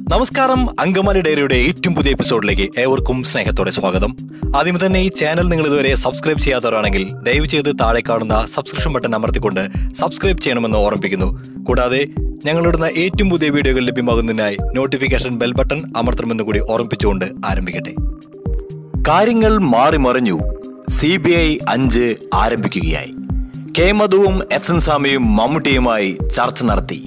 നമസ്കാരം അങ്കമാലി ഡയറിയുടെ ഏറ്റവും പുതിയ എപ്പിസോഡിലേക്ക് ഏവർക്കും സ്നേഹത്തോടെ സ്വാഗതം ആദ്യം തന്നെ ഈ ചാനൽ നിങ്ങൾ ഇതുവരെ സബ്സ്ക്രൈബ് ചെയ്യാത്തവരാണെങ്കിൽ ദയവ് ചെയ്ത് താഴെ കാണുന്ന സബ്സ്ക്രിപ്ഷൻ ബട്ടൺ അമർത്തിക്കൊണ്ട് സബ്സ്ക്രൈബ് ചെയ്യണമെന്ന് ഓർമ്മിപ്പിക്കുന്നു കൂടാതെ ഞങ്ങളിടുന്ന ഏറ്റവും പുതിയ വീഡിയോകൾ ലഭ്യമാകുന്നതിനായി നോട്ടിഫിക്കേഷൻ ബെൽ ബട്ടൺ അമർത്തണമെന്ന് കൂടി ഓർമ്മിപ്പിച്ചുകൊണ്ട് ആരംഭിക്കട്ടെ കാര്യങ്ങൾ മാറി മറിഞ്ഞു സി ബി ഐ അഞ്ച് ആരംഭിക്കുകയായി കെ മധുവും എസ് എൻ സ്വാമിയും മമ്മൂട്ടിയുമായി ചർച്ച നടത്തി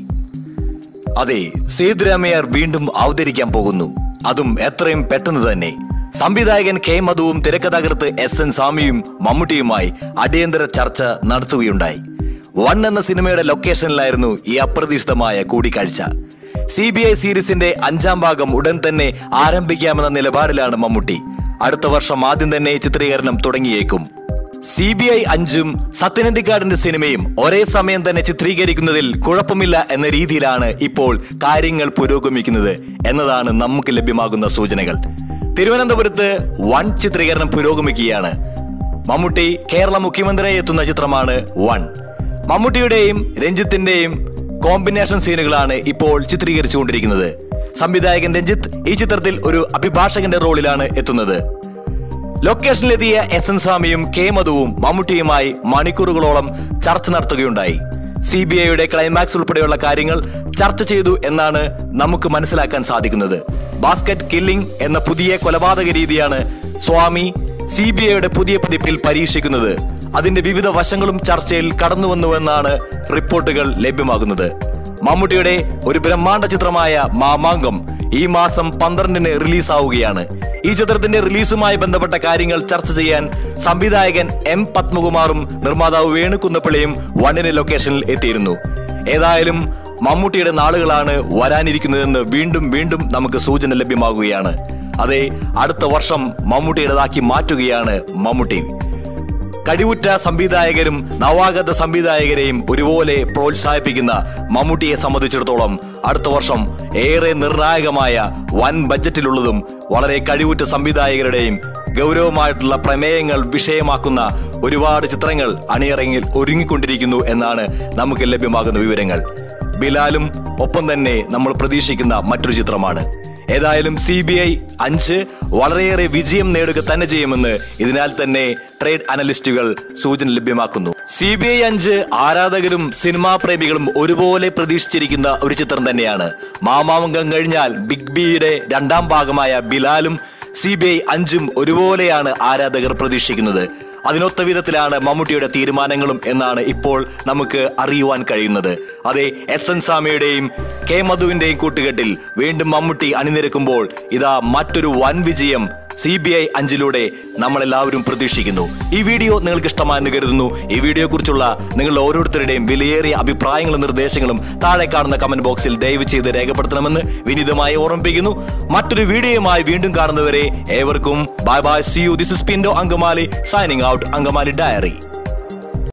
അതെ സേതുരാമയ്യർ വീണ്ടും അവതരിക്കാൻ പോകുന്നു അതും എത്രയും പെട്ടെന്ന് തന്നെ സംവിധായകൻ കെ മധുവും തിരക്കഥാകൃത്ത് എസ് എൻ സ്വാമിയും മമ്മൂട്ടിയുമായി അടിയന്തര ചർച്ച നടത്തുകയുണ്ടായി വൺ എന്ന സിനിമയുടെ ലൊക്കേഷനിലായിരുന്നു ഈ അപ്രതീക്ഷിതമായ കൂടിക്കാഴ്ച സി ബി ഐ സീരീസിന്റെ അഞ്ചാം ഭാഗം ഉടൻ തന്നെ ആരംഭിക്കാമെന്ന നിലപാടിലാണ് മമ്മൂട്ടി അടുത്ത വർഷം ആദ്യം തന്നെ ചിത്രീകരണം തുടങ്ങിയേക്കും സി ബി ഐ അഞ്ചും സത്യനന്ദിക്കാടിന്റെ സിനിമയും ഒരേ സമയം തന്നെ ചിത്രീകരിക്കുന്നതിൽ കുഴപ്പമില്ല എന്ന രീതിയിലാണ് ഇപ്പോൾ കാര്യങ്ങൾ പുരോഗമിക്കുന്നത് എന്നതാണ് നമുക്ക് ലഭ്യമാകുന്ന സൂചനകൾ തിരുവനന്തപുരത്ത് വൺ ചിത്രീകരണം പുരോഗമിക്കുകയാണ് മമ്മൂട്ടി കേരള മുഖ്യമന്ത്രിയായി എത്തുന്ന ചിത്രമാണ് വൺ മമ്മൂട്ടിയുടെയും രഞ്ജിത്തിന്റെയും കോമ്പിനേഷൻ സീനുകളാണ് ഇപ്പോൾ ചിത്രീകരിച്ചുകൊണ്ടിരിക്കുന്നത് സംവിധായകൻ രഞ്ജിത്ത് ഈ ചിത്രത്തിൽ ഒരു അഭിഭാഷകന്റെ റോളിലാണ് എത്തുന്നത് ലൊക്കേഷനിലെത്തിയ എസ് എൻ സ്വാമിയും കെ മധുവും മമ്മൂട്ടിയുമായി മണിക്കൂറുകളോളം ചർച്ച നടത്തുകയുണ്ടായി സി ബി ഐയുടെ ക്ലൈമാക്സ് ഉൾപ്പെടെയുള്ള കാര്യങ്ങൾ ചർച്ച ചെയ്തു എന്നാണ് നമുക്ക് മനസ്സിലാക്കാൻ സാധിക്കുന്നത് ബാസ്ക്കറ്റ് കില്ലിംഗ് എന്ന പുതിയ കൊലപാതക രീതിയാണ് സ്വാമി സി ബി ഐയുടെ പുതിയ പതിപ്പിൽ പരീക്ഷിക്കുന്നത് അതിന്റെ വിവിധ വശങ്ങളും ചർച്ചയിൽ കടന്നുവന്നുവെന്നാണ് റിപ്പോർട്ടുകൾ ലഭ്യമാകുന്നത് മമ്മൂട്ടിയുടെ ഒരു ബ്രഹ്മാണ്ഡ ചിത്രമായ മാമാങ്കം ഈ മാസം പന്ത്രണ്ടിന് റിലീസാവുകയാണ് ഈ ചിത്രത്തിന്റെ റിലീസുമായി ബന്ധപ്പെട്ട കാര്യങ്ങൾ ചർച്ച ചെയ്യാൻ സംവിധായകൻ എം പത്മകുമാറും നിർമ്മാതാവ് വേണുകുന്നപ്പിള്ളിയും വണ്ണിന് ലൊക്കേഷനിൽ എത്തിയിരുന്നു ഏതായാലും മമ്മൂട്ടിയുടെ നാളുകളാണ് വരാനിരിക്കുന്നതെന്ന് വീണ്ടും വീണ്ടും നമുക്ക് സൂചന ലഭ്യമാകുകയാണ് അതെ അടുത്ത വർഷം മമ്മൂട്ടിയുടേതാക്കി മാറ്റുകയാണ് മമ്മൂട്ടി കഴിവുറ്റ സംവിധായകരും നവാഗത സംവിധായകരെയും ഒരുപോലെ പ്രോത്സാഹിപ്പിക്കുന്ന മമ്മൂട്ടിയെ സംബന്ധിച്ചിടത്തോളം അടുത്ത വർഷം ഏറെ നിർണായകമായ വൻ ബജറ്റിലുള്ളതും വളരെ കഴിവുറ്റ സംവിധായകരുടെയും ഗൗരവമായിട്ടുള്ള പ്രമേയങ്ങൾ വിഷയമാക്കുന്ന ഒരുപാട് ചിത്രങ്ങൾ അണിയറങ്ങിൽ ഒരുങ്ങിക്കൊണ്ടിരിക്കുന്നു എന്നാണ് നമുക്ക് ലഭ്യമാകുന്ന വിവരങ്ങൾ ബിലാലും ഒപ്പം തന്നെ നമ്മൾ പ്രതീക്ഷിക്കുന്ന മറ്റൊരു ചിത്രമാണ് ഏതായാലും സി ബി ഐ അഞ്ച് വളരെയേറെ വിജയം നേടുക തന്നെ ചെയ്യുമെന്ന് ഇതിനാൽ തന്നെ ട്രേഡ് അനലിസ്റ്റുകൾ സൂചന ലഭ്യമാക്കുന്നു സി ബി ഐ അഞ്ച് ആരാധകരും സിനിമാ പ്രേമികളും ഒരുപോലെ പ്രതീക്ഷിച്ചിരിക്കുന്ന ഒരു ചിത്രം തന്നെയാണ് മാമാങ്കം കഴിഞ്ഞാൽ ബിഗ് ബിയുടെ രണ്ടാം ഭാഗമായ ബിലാലും സി ബി ഐ അഞ്ചും ഒരുപോലെയാണ് ആരാധകർ പ്രതീക്ഷിക്കുന്നത് അതിനൊത്ത വിധത്തിലാണ് മമ്മൂട്ടിയുടെ തീരുമാനങ്ങളും എന്നാണ് ഇപ്പോൾ നമുക്ക് അറിയുവാൻ കഴിയുന്നത് അതെ എസ് എൻ സ്വാമിയുടെയും കെ മധുവിന്റെയും കൂട്ടുകെട്ടിൽ വീണ്ടും മമ്മൂട്ടി അണിനിരക്കുമ്പോൾ ഇതാ മറ്റൊരു വൻ വിജയം സി ബി ഐ അഞ്ചിലൂടെ നമ്മളെല്ലാവരും പ്രതീക്ഷിക്കുന്നു ഈ വീഡിയോ നിങ്ങൾക്ക് ഇഷ്ടമായെന്ന് കരുതുന്നു ഈ വീഡിയോ കുറിച്ചുള്ള നിങ്ങളുടെ ഓരോരുത്തരുടെയും വിലയേറിയ അഭിപ്രായങ്ങളും നിർദ്ദേശങ്ങളും താഴെ കാണുന്ന കമന്റ് ബോക്സിൽ ദയവ് ചെയ്ത് രേഖപ്പെടുത്തണമെന്ന് വിനീതമായി ഓർമ്മിപ്പിക്കുന്നു മറ്റൊരു വീഡിയോയുമായി വീണ്ടും കാണുന്നവരെ ഏവർക്കും bye bye see you this is പിൻഡോ Angamaly signing out Angamaly diary